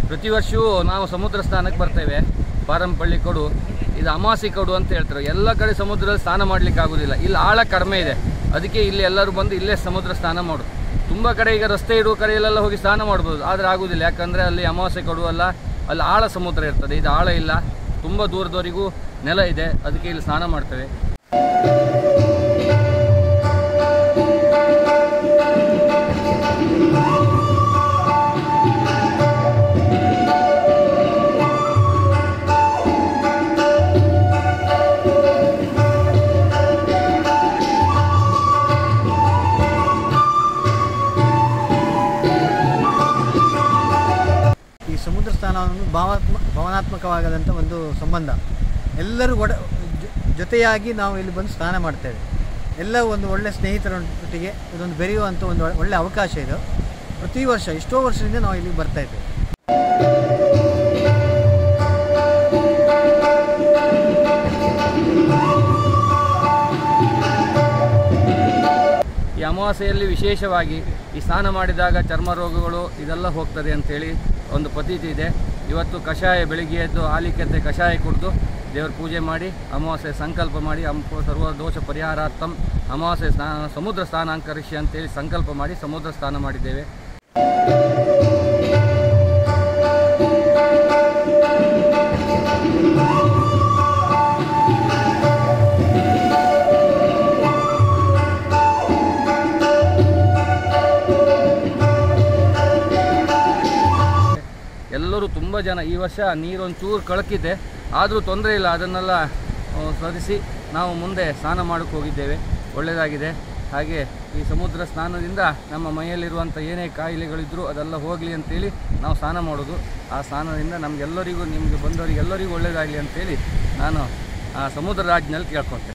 ಪ್ರತಿ ವರ್ಷವೂ ನಾವು ಸಮುದ್ರ ಸ್ನಾನಕ್ಕೆ ಬರ್ತೇವೆ ಪಾರಂಪಳ್ಳಿ ಕೊಡು ಇದು ಅಮಾಸಿ ಕೊಡು ಅಂತ ಹೇಳ್ತಾರೆ ಎಲ್ಲ ಕಡೆ ಸಮುದ್ರದಲ್ಲಿ ಸ್ನಾನ ಮಾಡ್ಲಿಕ್ಕೆ ಆಗೋದಿಲ್ಲ ಇಲ್ಲಿ ಆಳ ಕಡಿಮೆ ಇದೆ ಅದಕ್ಕೆ ಇಲ್ಲಿ ಎಲ್ಲರೂ ಬಂದು ಇಲ್ಲೇ ಸಮುದ್ರ ಸ್ನಾನ ಮಾಡೋದು ತುಂಬ ಕಡೆ ಈಗ ರಸ್ತೆ ಇರುವ ಕಡೆಯಲ್ಲೆಲ್ಲ ಹೋಗಿ ಸ್ನಾನ ಮಾಡ್ಬೋದು ಆದರೆ ಆಗೋದಿಲ್ಲ ಯಾಕಂದರೆ ಅಲ್ಲಿ ಅಮಾವಾಸ್ಯೆ ಕೊಡು ಅಲ್ಲ ಅಲ್ಲಿ ಆಳ ಸಮುದ್ರ ಇರ್ತದೆ ಇದು ಆಳ ಇಲ್ಲ ತುಂಬ ದೂರದವರೆಗೂ ನೆಲ ಇದೆ ಅದಕ್ಕೆ ಇಲ್ಲಿ ಸ್ನಾನ ಮಾಡ್ತೇವೆ ಈ ಸಮುದ್ರ ಸ್ನಾನವನ್ನು ಭಾವಾತ್ಮ ಭಾವನಾತ್ಮಕವಾಗದಂಥ ಒಂದು ಸಂಬಂಧ ಎಲ್ಲರೂ ಒಡ ಜೊ- ಜೊತೆಯಾಗಿ ನಾವು ಇಲ್ಲಿ ಬಂದು ಸ್ನಾನ ಮಾಡ್ತೇವೆ ಎಲ್ಲ ಒಂದು ಒಳ್ಳೆ ಸ್ನೇಹಿತರೊಟ್ಟಿಗೆ ಇದೊಂದು ಬೆರೆಯುವಂಥ ಒಂದು ಒಳ್ಳೆ- ಒಳ್ಳೆ ಅವಕಾಶ ಇದು ಪ್ರತಿ ವರ್ಷ ಎಷ್ಟೋ ವರ್ಷದಿಂದ ನಾವು ಇಲ್ಲಿ ಬರ್ತಾ ಇದ್ದೇವೆ ಈ ಅಮಾವಾಸ್ಯೆಯಲ್ಲಿ ವಿಶೇಷವಾಗಿ ಈ ಸ್ನಾನ ಮಾಡಿದಾಗ ಚರ್ಮ ರೋಗಗಳು ಇದೆಲ್ಲ ಹೋಗ್ತದೆ ಅಂತೇಳಿ ಒಂದು ಪದ್ಧತಿ ಇದೆ ಇವತ್ತು ಕಷಾಯ ಬೆಳಿಗ್ಗೆ ಎದ್ದು ಆಲಿಕತೆ ಕಷಾಯ ಕುಡಿದು ದೇವರ ಪೂಜೆ ಮಾಡಿ ಅಮಾವಾಸ್ಯೆ ಸಂಕಲ್ಪ ಮಾಡಿ ಅಮ್ಮ ಸರ್ವ ದೋಷ ಪರಿಹಾರಾರ್ಥಂ ಅಮಾವಾಸ್ಯೆ ಸ್ನಾನ ಸಮುದ್ರ ಸ್ನಾನಾಂಕರಿಸಿ ಅಂತೇಳಿ ಸಂಕಲ್ಪ ಮಾಡಿ ಸಮುದ್ರ ಸ್ನಾನ ಮಾಡಿದ್ದೇವೆ ಎಲ್ಲರೂ ತುಂಬ ಜನ ಈ ವರ್ಷ ನೀರೊಂಚೂರು ಕಳಕಿದೆ ಆದರೂ ತೊಂದರೆ ಇಲ್ಲ ಅದನ್ನೆಲ್ಲ ಆ, ಸರಿಸಿ ನಾವು ಮುಂದೆ ಸ್ನಾನ ಮಾಡೋಕ್ಕೆ ಹೋಗಿದ್ದೇವೆ ಒಳ್ಳೆಯದಾಗಿದೆ ಹಾಗೆ ಈ ಸಮುದ್ರ ಸ್ನಾನದಿಂದ ನಮ್ಮ ಮೈಯಲ್ಲಿರುವಂಥ ಏನೇ ಕಾಯಿಲೆಗಳಿದ್ದರೂ ಅದೆಲ್ಲ ಹೋಗಲಿ ಅಂತೇಳಿ ನಾವು ಸ್ನಾನ ಮಾಡೋದು ಆ ಸ್ನಾನದಿಂದ ನಮಗೆಲ್ಲರಿಗೂ ನಿಮಗೆ ಬಂದವರಿಗೆ ಎಲ್ಲರಿಗೂ ಒಳ್ಳೆಯದಾಗಲಿ ಅಂತೇಳಿ ನಾನು ಆ ಸಮುದ್ರ ರಾಜ್ನಲ್ಲಿ ಕೇಳ್ಕೊತೇನೆ